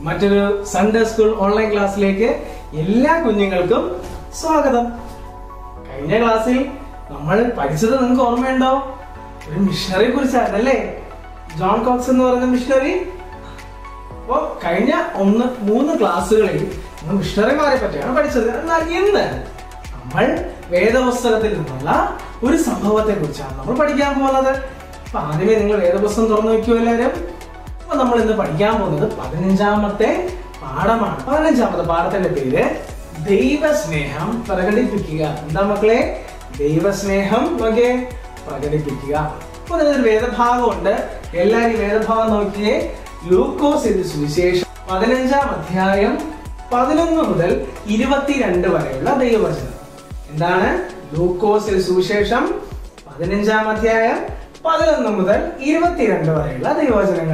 മറ്റൊരു Sunday school online ക്ലാസ്സിലേക്ക് എല്ലാ കുഞ്ഞുങ്ങൾക്കും സ്വാഗതം കഴിഞ്ഞ ക്ലാസ്സിൽ നമ്മൾ പഠിച്ചത് നിങ്ങൾക്ക് ഓർമ്മയുണ്ടോ ഒരു മിഷണറിയെ കുറിച്ചാണ് അല്ലേ ജോൺ കോക്സ് എന്ന് പറയുന്ന മിഷണറി അപ്പോ കഴിഞ്ഞ ഒന്ന് മൂന്ന് ക്ലാസ്സുകളിൽ നമ്മൾ മിഷണറിമാരെ പറ്റിയാണ് പഠിച്ചത് എന്നാൽ ഇന്ന് നമ്മൾ വേദപുസ്തകത്തിൽ നിന്നുള്ള ഒരു സംഭവത്തെ കുറിച്ചാണ് നമ്മൾ പഠിക്കാൻ പോകുന്നത് അപ്പൊ ആദ്യമേ നിങ്ങൾ വേദപുസ്തകം തുറന്നു വെക്കൂ എല്ലാവരും അപ്പൊ നമ്മൾ ഇന്ന് പഠിക്കാൻ പോകുന്നത് പതിനഞ്ചാമത്തെ പാഠമാണ് പതിനഞ്ചാമത്തെ പാഠത്തിന്റെ പേര് ദൈവസ്നേഹം പ്രകടിപ്പിക്കുക എന്താ മക്കളെ ദൈവസ്നേഹം ഒക്കെ പ്രകടിപ്പിക്കുക അപ്പൊ ഇതിനൊരു വേദഭാഗമുണ്ട് എല്ലാരും ഈ വേദഭാഗം നോക്കിയേ ലൂക്കോസ് ഇത് സുവിശേഷം പതിനഞ്ചാം അധ്യായം പതിനൊന്ന് മുതൽ ഇരുപത്തിരണ്ട് വരെയുള്ള ദൈവവചനം എന്താണ് ലൂക്കോസ് സുവിശേഷം പതിനഞ്ചാം അധ്യായം പതിനൊന്ന് മുതൽ ഇരുപത്തിരണ്ട് വരെയുള്ള ദൈവവചനങ്ങൾ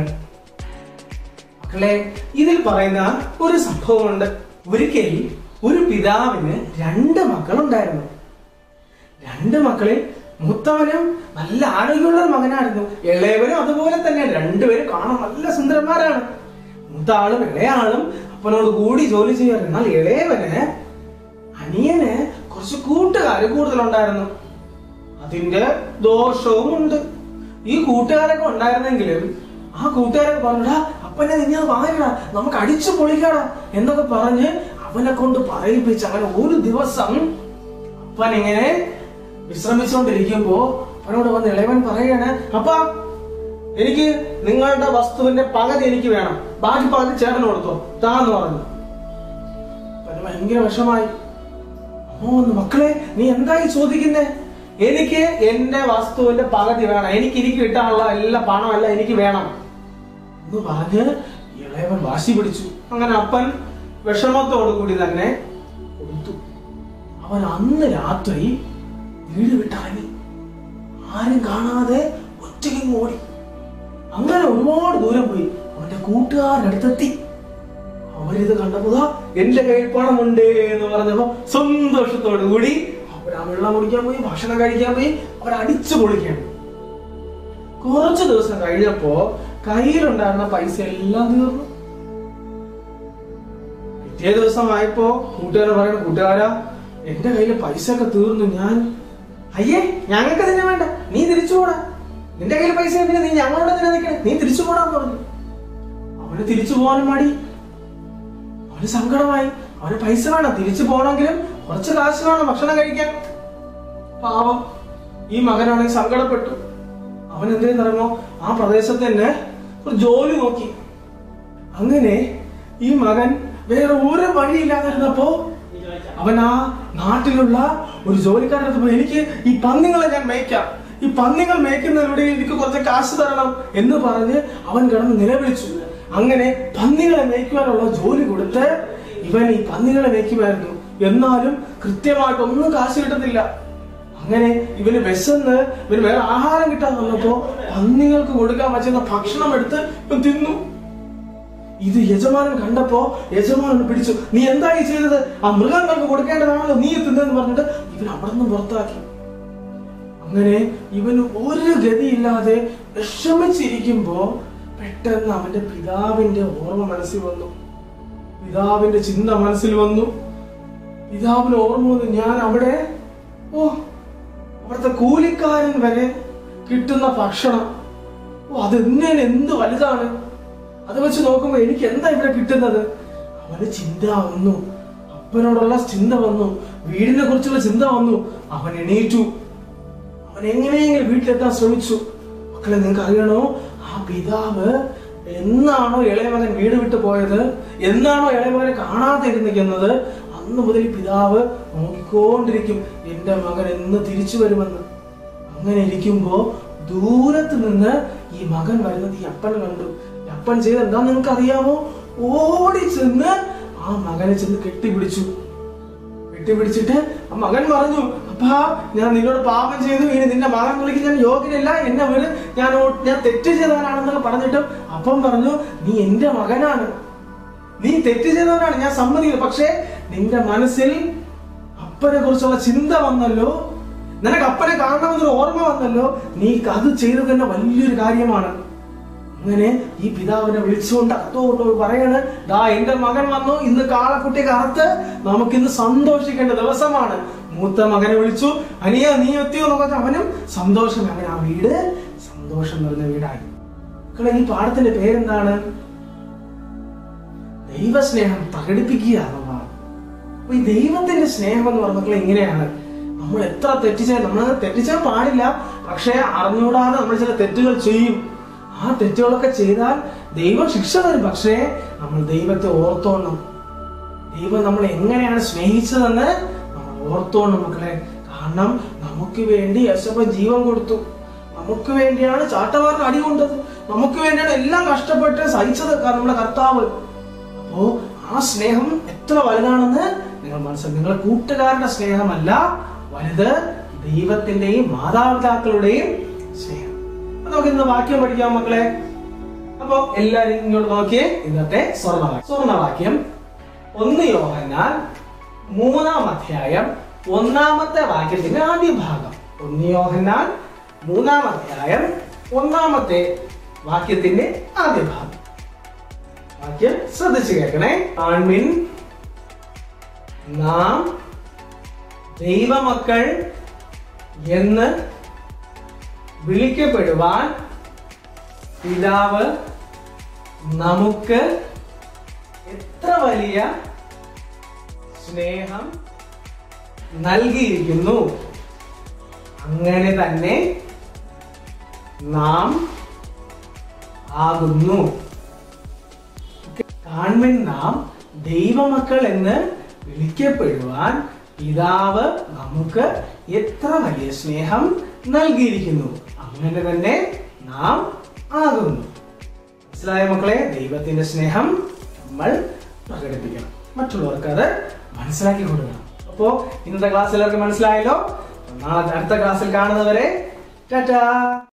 മക്കളെ ഇതിൽ പറയുന്ന ഒരു സംഭവമുണ്ട് ഒരിക്കൽ ഒരു പിതാവിന് രണ്ട് മക്കളുണ്ടായിരുന്നു രണ്ട് മക്കളിൽ മൂത്തവനും നല്ല ആരോഗ്യമുള്ള ഒരു മകനായിരുന്നു ഇളയവനും അതുപോലെ തന്നെ രണ്ടുപേരും കാണാൻ നല്ല സുന്ദരന്മാരാണ് മൂത്ത ആളും ഇളയാളും അപ്പനോട് കൂടി ജോലി ചെയ്യാറ് എന്നാൽ ഇളയവന് അനിയന് കുറച്ച് കൂട്ടുകാര് കൂടുതലുണ്ടായിരുന്നു അതിന്റെ ദോഷവും ഉണ്ട് ഈ കൂട്ടുകാരൊക്കെ ഉണ്ടായിരുന്നെങ്കിലും ആ കൂട്ടുകാരൊക്കെ പറഞ്ഞടാ അപ്പനെ നിന്നെ വാങ്ങടാ നമുക്ക് അടിച്ചു പൊളിക്കടാ എന്നൊക്കെ പറഞ്ഞ് അവനെ കൊണ്ട് പറയിപ്പിച്ച് അങ്ങനെ ഒരു ദിവസം അപ്പൻ ഇങ്ങനെ വിശ്രമിച്ചുകൊണ്ടിരിക്കുമ്പോ അവനോട് വന്ന് ഇളയവൻ പറയാണ് അപ്പ എനിക്ക് നിങ്ങളുടെ വസ്തുവിന്റെ പകുതി എനിക്ക് വേണം ബാക്കി പകുതി ചേട്ടന് കൊടുത്തോ താന്ന് പറഞ്ഞു അവന് ഭയങ്കര വിഷമായി അമ്മോ ഒന്ന് മക്കളെ നീ എന്തായി ചോദിക്കുന്നേ എനിക്ക് എന്റെ വസ്തുവിന്റെ പകുതി വേണം എനിക്ക് എനിക്ക് കിട്ടാനുള്ള എല്ലാ പണമെല്ലാം എനിക്ക് വേണം എന്ന് പറഞ്ഞ് ഇളയവൻ വാശി പിടിച്ചു അങ്ങനെ അപ്പൻ വിഷമത്തോടു കൂടി തന്നെ കൊടുത്തു അവൻ അന്ന് രാത്രി വീട് വിട്ടിറങ്ങി ആരും കാണാതെ ഒറ്റയ്ക്ക് ഓടി അങ്ങനെ ഒരുപാട് ദൂരം പോയി അവന്റെ കൂട്ടുകാരുടെ അടുത്തെത്തി അവരിത് കണ്ടപ്പോ "ദാ, എന്റെ കയ്യിൽ പണമുണ്ട് എന്ന് പറഞ്ഞപ്പോ സന്തോഷത്തോടു കൂടി അവർ ആ വെള്ളം കുടിക്കാൻ പോയി ഭക്ഷണം കഴിക്കാൻ പോയി അവർ അടിച്ചു പൊളിക്കാൻ കുറച്ചു ദിവസം കഴിഞ്ഞപ്പോ കയ്യിലുണ്ടായിരുന്ന പൈസ എല്ലാം തീർന്നു പിറ്റേ ദിവസം ആയപ്പോ കൂട്ടുകാരൻ പറയണ കൂട്ടുകാരാ എന്റെ കയ്യില് പൈസ ഒക്കെ തീർന്നു ഞാൻ അയ്യേ ഞങ്ങൾക്ക് തന്നെ വേണ്ട നീ തിരിച്ചു പോടാ നിന്റെ കയ്യിൽ പൈസ എന്തിനാ നീ ഞങ്ങളോട് തന്നെ നിൽക്കണേ നീ തിരിച്ചു പോടാൻ പറഞ്ഞു അവന് തിരിച്ചു പോകാനും മടി അവന് സങ്കടമായി അവന് പൈസ വേണം തിരിച്ചു പോകണമെങ്കിലും കുറച്ച് കാശ് വേണം ഭക്ഷണം കഴിക്കാൻ പാവം ഈ മകനാണെങ്കിൽ സങ്കടപ്പെട്ടു അവൻ എന്തിനു പറയുമ്പോ ആ പ്രദേശത്ത് തന്നെ ഒരു ജോലി നോക്കി അങ്ങനെ ഈ മകൻ വേറെ ഒരു വഴിയില്ലാതിരുന്നപ്പോ അവൻ ആ നാട്ടിലുള്ള ഒരു ജോലിക്കാരുടെ അടുത്ത് പോയി എനിക്ക് ഈ പന്നികളെ ഞാൻ മേയ്ക്കാം ഈ പന്നികൾ മേയ്ക്കുന്നതിലൂടെ എനിക്ക് കുറച്ച് കാശ് തരണം എന്ന് പറഞ്ഞ് അവൻ കിടന്ന് നിലവിളിച്ചു അങ്ങനെ പന്നികളെ മേയ്ക്കുവാനുള്ള ജോലി കൊടുത്ത് ഇവൻ ഈ പന്നികളെ മേയ്ക്കുമായിരുന്നു എന്നാലും കൃത്യമായിട്ട് ഒന്നും കാശ് കിട്ടത്തില്ല അങ്ങനെ ഇവന് വിശന്ന് ഇവന് വേറെ ആഹാരം കിട്ടാൻ വന്നപ്പോ പന്നികൾക്ക് കൊടുക്കാൻ പറ്റുന്ന ഭക്ഷണം എടുത്ത് ഇവൻ തിന്നു ഇത് യജമാനൻ കണ്ടപ്പോ യജമാനൻ പിടിച്ചു നീ എന്തായി ചെയ്തത് ആ മൃഗങ്ങൾക്ക് കൊടുക്കേണ്ടതാണല്ലോ നീ തിന്നെന്ന് പറഞ്ഞിട്ട് ഇവൻ അവിടെ നിന്ന് പുറത്താക്കി അങ്ങനെ ഇവന് ഒരു ഗതിയില്ലാതെ വിഷമിച്ചിരിക്കുമ്പോ പെട്ടെന്ന് അവന്റെ പിതാവിന്റെ ഓർമ്മ മനസ്സിൽ വന്നു പിതാവിന്റെ ചിന്ത മനസ്സിൽ വന്നു പിതാവിന് ഓർമ്മ വന്നു ഞാൻ അവിടെ ഓ അവിടുത്തെ കൂലിക്കാരൻ വരെ കിട്ടുന്ന ഭക്ഷണം ഓ അതെങ്ങനെ എന്ത് വലുതാണ് അത് വെച്ച് നോക്കുമ്പോ എനിക്ക് എന്താ ഇവിടെ കിട്ടുന്നത് അവന് ചിന്ത വന്നു അപ്പനോടുള്ള ചിന്ത വന്നു വീടിനെ കുറിച്ചുള്ള ചിന്ത വന്നു അവൻ എണീറ്റു അവൻ എങ്ങനെയെങ്കിലും വീട്ടിലെത്താൻ ശ്രമിച്ചു മക്കളെ നിങ്ങൾക്ക് അറിയണോ ആ പിതാവ് എന്നാണോ ഇളയമകൻ വീട് വിട്ടു പോയത് എന്നാണോ ഇളയമകനെ കാണാതെ ഇരുന്നിരിക്കുന്നത് അന്ന് മുതൽ ഈ പിതാവ് നോക്കിക്കൊണ്ടിരിക്കും എന്റെ മകൻ എന്ന് തിരിച്ചു വരുമെന്ന് അങ്ങനെ ഇരിക്കുമ്പോ ദൂരത്ത് നിന്ന് ഈ മകൻ വരുന്നത് ഈ അപ്പൻ കണ്ടു ഈ അപ്പൻ ചെയ്ത് എന്താ നിങ്ങൾക്ക് അറിയാമോ ഓടി ചെന്ന് ആ മകനെ ചെന്ന് കെട്ടിപ്പിടിച്ചു കെട്ടിപ്പിടിച്ചിട്ട് ആ മകൻ പറഞ്ഞു അപ്പാ ഞാൻ നിന്നോട് പാപം ചെയ്തു ഇനി നിന്റെ മകൻ വിളിക്കാൻ ഞാൻ യോഗ്യനല്ല എന്നെ വീട് ഞാൻ ഓ- ഞാൻ തെറ്റ് ചെയ്തവനാണെന്നൊക്കെ പറഞ്ഞിട്ടും അപ്പം പറഞ്ഞു നീ എന്റെ മകനാണ് നീ തെറ്റ് ചെയ്തവനാണ് ഞാൻ സമ്മതിക്കുന്നു പക്ഷേ നിന്റെ മനസ്സിൽ അപ്പനെ കുറിച്ചുള്ള ചിന്ത വന്നല്ലോ നിനക്ക് അപ്പനെ കാണണമെന്നൊരു ഓർമ്മ വന്നല്ലോ നീ അത് ചെയ്തത് തന്നെ വലിയൊരു കാര്യമാണ് അങ്ങനെ ഈ പിതാവിനെ വിളിച്ചുകൊണ്ട് അകത്തോട്ട് പോയി പറയാണ് ദാ എന്റെ മകൻ വന്നു ഇന്ന് കാളക്കുട്ടി കറുത്ത് നമുക്കിന്ന് സന്തോഷിക്കേണ്ട ദിവസമാണ് മൂത്ത മകനെ വിളിച്ചു അനിയ നീ എത്തിയോ എന്നൊക്കെ പറഞ്ഞ് അവനും സന്തോഷം അങ്ങനെ ആ വീട് സന്തോഷം നിറഞ്ഞ വീടായി മക്കളെ ഈ പാഠത്തിന്റെ പേരെന്താണ് ദൈവസ്നേഹം പ്രകടിപ്പിക്കുക എന്നുള്ളതാണ് അപ്പൊ ഈ ദൈവത്തിന്റെ സ്നേഹം എന്ന് പറഞ്ഞ മക്കളെ ഇങ്ങനെയാണ് നമ്മൾ എത്ര തെറ്റിച്ചാൽ നമ്മൾ തെറ്റിച്ചാൽ പാടില്ല പക്ഷെ അറിഞ്ഞുകൂടാതെ നമ്മൾ ചില തെറ്റുകൾ ചെയ്യും ആ തെറ്റുകളൊക്കെ ചെയ്താൽ ദൈവം ശിക്ഷ തരും പക്ഷേ നമ്മൾ ദൈവത്തെ ഓർത്തോണം ദൈവം നമ്മളെ എങ്ങനെയാണ് സ്നേഹിച്ചതെന്ന് നമ്മൾ ഓർത്തോണം മക്കളെ കാരണം നമുക്ക് വേണ്ടി യശപ്പൻ ജീവൻ കൊടുത്തു നമുക്ക് വേണ്ടിയാണ് ചാട്ടവാറിന് അടി കൊണ്ടത് നമുക്ക് വേണ്ടിയാണ് എല്ലാം കഷ്ടപ്പെട്ട് സഹിച്ചത് ക- നമ്മുടെ കർത്താവ് അപ്പോ ആ സ്നേഹം എത്ര വലുതാണെന്ന് നിങ്ങൾ മനസ്സിലാക്കി നിങ്ങളുടെ കൂട്ടുകാരുടെ സ്നേഹമല്ല വലുത് ദൈവത്തിന്റെയും മാതാപിതാക്കളുടെയും സ്നേഹം അപ്പൊ നമുക്ക് ഇന്ന് വാക്യം പഠിക്കാം മക്കളെ അപ്പൊ എല്ലാരും ഇങ്ങോട്ട് നോക്കിയേ ഇന്നത്തെ സ്വർണ്ണവാക്യം സ്വർണ്ണവാക്യം ഒന്ന് യോഹന്നാൻ മൂന്നാം അധ്യായം ഒന്നാമത്തെ വാക്യത്തിന്റെ ആദ്യ ഭാഗം ഒന്ന് യോഹന്നാൻ മൂന്നാം അധ്യായം ഒന്നാമത്തെ വാക്യത്തിന്റെ ആദ്യ ഭാഗം വാക്യം ശ്രദ്ധിച്ചു കേൾക്കണേ ആൺമിൻ നാം ദൈവമക്കൾ എന്ന് വിളിക്കപ്പെടുവാൻ പിതാവ് നമുക്ക് എത്ര വലിയ സ്നേഹം നൽകിയിരിക്കുന്നു അങ്ങനെ തന്നെ നാം ആകുന്നു കാൺമൻ നാം ദൈവമക്കൾ എന്ന് വിളിക്കപ്പെടുവാൻ പിതാവ് നമുക്ക് എത്ര വലിയ സ്നേഹം നൽകിയിരിക്കുന്നു അങ്ങനെ തന്നെ നാം ആകുന്നു മനസ്സിലായ മക്കളെ ദൈവത്തിന്റെ സ്നേഹം നമ്മൾ പ്രകടിപ്പിക്കണം മറ്റുള്ളവർക്ക് അത് മനസ്സിലാക്കി കൊടുക്കണം അപ്പോ ഇന്നത്തെ ക്ലാസ് എല്ലാവർക്കും മനസ്സിലായല്ലോ നാളെ അടുത്ത ക്ലാസ്സിൽ കാണുന്നവരെ ടാറ്റാ